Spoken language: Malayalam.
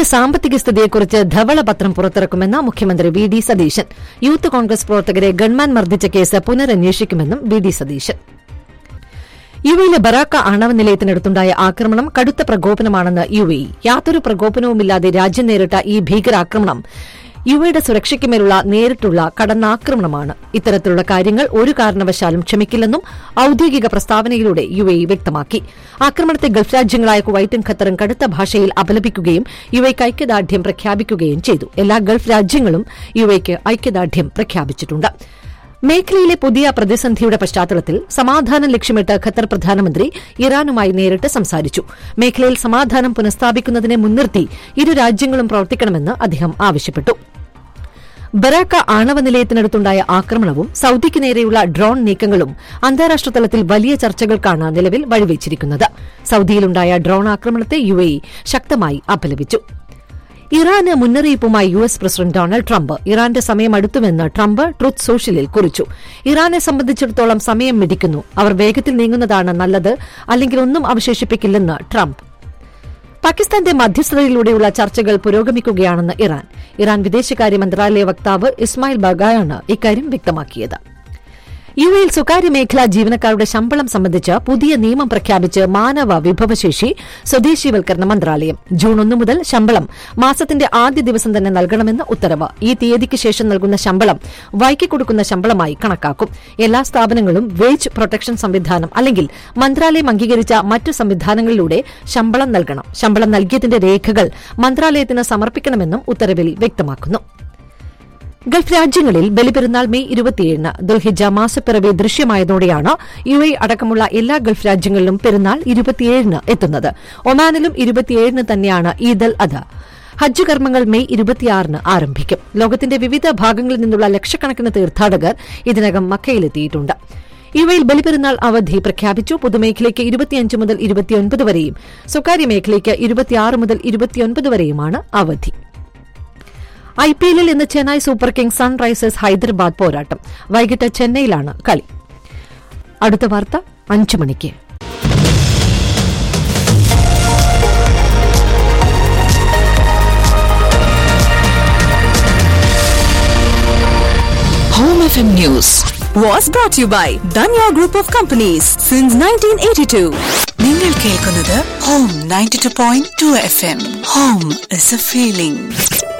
സാമ്പത്തിക സ്ഥിതിയെക്കുറിച്ച് ധവളപത്രം പുറത്തിറക്കുമെന്ന് മുഖ്യമന്ത്രി V D Satheesan youth Congress പ്രവർത്തകരെ ഗൺമാൻ മർദ്ദിച്ച കേസ് പുനരന്വേഷിക്കുമെന്നും വി ഡി സതീശൻ യുഎയിലെ ബറാക്ക ആണവ നിലയത്തിനടുത്തുണ്ടായ ആക്രമണം കടുത്ത പ്രകോപനമാണെന്ന് യു എ യാതൊരു പ്രകോപനവുമില്ലാതെ രാജ്യം നേരിട്ട ഈ ഭീകരാക്രമണം യുഎയുടെ സുരക്ഷയ്ക്കുമേലുള്ള നേരിട്ടുള്ള കടന്നാക്രമണമാണ് ഇത്തരത്തിലുള്ള കാര്യങ്ങൾ ഒരു കാരണവശാലും ക്ഷമിക്കില്ലെന്നും ഔദ്യോഗിക പ്രസ്താവനയിലൂടെ യു എ വ്യക്തമാക്കി ആക്രമണത്തെ ഗൾഫ് രാജ്യങ്ങളായ കുവൈറ്റും ഖത്തറും കടുത്ത ഭാഷയിൽ അപലപിക്കുകയും യു എക്ക് ഐക്യദാർഢ്യം പ്രഖ്യാപിക്കുകയും ചെയ്തു എല്ലാ ഗൾഫ് രാജ്യങ്ങളും യു എക്ക് ഐക്യദാർഢ്യം പ്രഖ്യാപിച്ചിട്ടുണ്ട് മേഖലയിലെ പുതിയ പ്രതിസന്ധിയുടെ പശ്ചാത്തലത്തിൽ സമാധാനം ലക്ഷ്യമിട്ട് ഖത്തർ പ്രധാനമന്ത്രി ഇറാനുമായി നേരിട്ട് സംസാരിച്ചു മേഖലയിൽ സമാധാനം പുനഃസ്ഥാപിക്കുന്നതിനെ മുൻനിർത്തി ഇരു രാജ്യങ്ങളും പ്രവർത്തിക്കണമെന്ന് അദ്ദേഹം ആവശ്യപ്പെട്ടു ബറാക്ക ആണവ നിലയത്തിനടുത്തുണ്ടായ ആക്രമണവും സൌദിക്ക് നേരെയുള്ള ഡ്രോൺ നീക്കങ്ങളും അന്താരാഷ്ട്ര തലത്തിൽ വലിയ ചർച്ചകൾക്കാണ് നിലവിൽ വഴിവെച്ചിരിക്കുന്നത് സൌദിയിലുണ്ടായ ഡ്രോൺ ആക്രമണത്തെ യു ശക്തമായി അപലപിച്ചു ഇറാന് മുന്നറിയിപ്പുമായി U S president Donald Trump ഇറാന്റെ സമയം അടുത്തുമെന്ന് ട്രംപ് ട്രൂത്ത് സോഷ്യലിൽ കുറിച്ചു ഇറാനെ സംബന്ധിച്ചിടത്തോളം സമയം മിടിക്കുന്നു അവർ വേഗത്തിൽ നീങ്ങുന്നതാണ് നല്ലത് അല്ലെങ്കിൽ ഒന്നും അവശേഷിപ്പിക്കില്ലെന്ന് ട്രംപ് പാകിസ്ഥാന്റെ മധ്യസ്ഥതയിലൂടെയുള്ള ചർച്ചകൾ പുരോഗമിക്കുകയാണെന്ന് ഇറാൻ ഇറാൻ വിദേശകാര്യ മന്ത്രാലയ വക്താവ് ഇസ്മായിൽ ബഗായാണ് ഇക്കാര്യം വ്യക്തമാക്കിയത് യു എയിൽ സ്വകാര്യ മേഖലാ ജീവനക്കാരുടെ ശമ്പളം സംബന്ധിച്ച് പുതിയ നിയമം പ്രഖ്യാപിച്ച് മാനവ വിഭവശേഷി സ്വദേശീവൽക്കരണ മന്ത്രാലയം ജൂൺ ഒന്ന് മുതൽ ശമ്പളം മാസത്തിന്റെ ആദ്യ ദിവസം തന്നെ നൽകണമെന്ന് ഉത്തരവ് ഈ തീയതിക്ക് ശേഷം നൽകുന്ന ശമ്പളം വൈകിക്കൊടുക്കുന്ന ശമ്പളമായി കണക്കാക്കും എല്ലാ സ്ഥാപനങ്ങളും വേജ് പ്രൊട്ടക്ഷൻ സംവിധാനം അല്ലെങ്കിൽ മന്ത്രാലയം അംഗീകരിച്ച മറ്റു സംവിധാനങ്ങളിലൂടെ ശമ്പളം നൽകണം ശമ്പളം നൽകിയതിന്റെ രേഖകൾ മന്ത്രാലയത്തിന് സമർപ്പിക്കണമെന്നും ഉത്തരവിൽ വ്യക്തമാക്കുന്നു ഗൾഫ് രാജ്യങ്ങളിൽ ബലിപെരുന്നാൾ മെയ് ഇരുപത്തിയേഴിന് ദുൽഹിജ മാസപ്പിറവി ദൃശ്യമായതോടെയാണ് യു എ അടക്കമുള്ള എല്ലാ ഗൾഫ് രാജ്യങ്ങളിലും പെരുന്നാൾ ഇരുപത്തിയേഴിന് എത്തുന്നത് ഒമാനിലും ഇരുപത്തിയേഴിന് തന്നെയാണ് ഈദ് അൽ അധ ഹജ്ജ് കർമ്മങ്ങൾ മെയ് ഇരുപത്തിയാറിന് ആരംഭിക്കും ലോകത്തിന്റെ വിവിധ ഭാഗങ്ങളിൽ നിന്നുള്ള ലക്ഷക്കണക്കിന് തീർത്ഥാടകർ ഇതിനകം മക്കയിലെത്തിയിട്ടുണ്ട് യുഎയിൽ ബലിപെരുന്നാൾ അവധി പ്രഖ്യാപിച്ചു പൊതുമേഖലയ്ക്ക് ഇരുപത്തിയഞ്ച് മുതൽ ഇരുപത്തിയൊൻപത് വരെയും സ്വകാര്യ മേഖലയ്ക്ക് ഇരുപത്തിയാറ് മുതൽ ഇരുപത്തിയൊൻപത് വരെയുമാണ് അവധി ഐ പി എല്ലിൽ ഇന്ന് Chennai Super Kings Sunrisers Hyderabad പോരാട്ടം വൈകിട്ട് ചെന്നൈയിലാണ് കളി അടുത്ത വാർത്ത അഞ്ചു മണിക്ക് Home FM News was brought to you by Danya Group of Companies since 1982. നിങ്ങൾ കേൾക്കുന്നത് home ninety two point two F M home is a feeling